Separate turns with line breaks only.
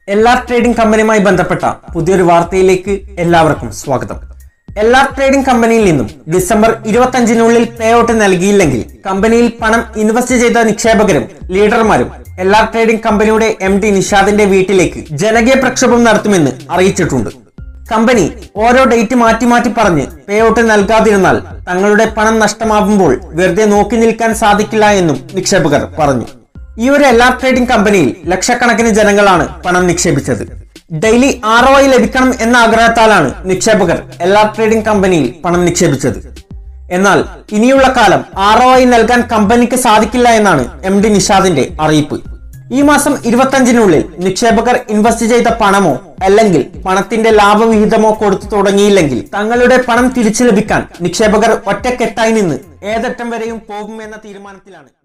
L R trading കമ്പനിയുമായി ബന്ധപ്പെട്ട പുതിയൊരു വാർത്തയിലേക്ക് എല്ലാവർക്കും സ്വാഗതം എൽ ആർ ട്രേഡിംഗ് കമ്പനിയിൽ നിന്നും ഡിസംബർ ഇരുപത്തഞ്ചിനുള്ളിൽ പേ ഔട്ട് നൽകിയില്ലെങ്കിൽ കമ്പനിയിൽ പണം ഇൻവെസ്റ്റ് ചെയ്ത നിക്ഷേപകരും ലീഡർമാരും എൽ ആർ ട്രേഡിംഗ് കമ്പനിയുടെ എം ഡി നിഷാദിന്റെ വീട്ടിലേക്ക് ജനകീയ പ്രക്ഷോഭം നടത്തുമെന്ന് അറിയിച്ചിട്ടുണ്ട് കമ്പനി ഓരോ ഡേറ്റ് മാറ്റി മാറ്റി പറഞ്ഞ് പേ ഔട്ട് നൽകാതിരുന്നാൽ തങ്ങളുടെ പണം നഷ്ടമാകുമ്പോൾ വെറുതെ നോക്കി നിൽക്കാൻ സാധിക്കില്ല എന്നും നിക്ഷേപകർ പറഞ്ഞു ഈ ഒരു എല്ലാ ട്രേഡിംഗ് കമ്പനിയിൽ ലക്ഷക്കണക്കിന് ജനങ്ങളാണ് പണം നിക്ഷേപിച്ചത് ഡെയിലി ആർ ഒ ഐ ലഭിക്കണം എന്ന ആഗ്രഹത്താലാണ് നിക്ഷേപകർ എല്ലാ ട്രേഡിംഗ് കമ്പനിയിൽ പണം നിക്ഷേപിച്ചത് എന്നാൽ ഇനിയുള്ള കാലം ആർ ഒ ഐ നൽകാൻ കമ്പനിക്ക് സാധിക്കില്ല എന്നാണ് എം ഡി നിഷാദിന്റെ അറിയിപ്പ് ഈ മാസം ഇരുപത്തഞ്ചിനുള്ളിൽ നിക്ഷേപകർ ഇൻവെസ്റ്റ് ചെയ്ത പണമോ അല്ലെങ്കിൽ പണത്തിന്റെ ലാഭവിഹിതമോ കൊടുത്തു തുടങ്ങിയില്ലെങ്കിൽ തങ്ങളുടെ പണം തിരിച്ചു ലഭിക്കാൻ നിക്ഷേപകർ ഒറ്റക്കെട്ടായി നിന്ന് ഏതറ്റം വരെയും പോകുമെന്ന തീരുമാനത്തിലാണ്